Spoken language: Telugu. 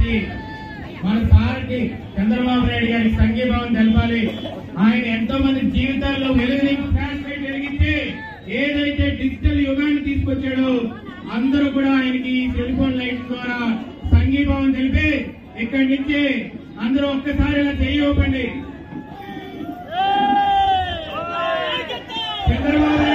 నుంచి మన సారథి చంద్రబాబు నాయుడు గారికి సంఘీభావం తెలపాలి ఆయన ఎంతో మంది జీవితాల్లో వెలుగుని ఫ్లాష్ లైట్ వెలిగించి ఏదైతే డిజిటల్ యుగాన్ని తీసుకొచ్చాడో అందరూ కూడా ఆయనకి ఈ సెల్ ఫోన్ లైట్ ద్వారా సంఘీభావం తెలిపి ఇక్కడి నుంచి అందరూ ఒక్కసారి ఇలా చెయ్యి ఇవ్వండి చంద్రబాబు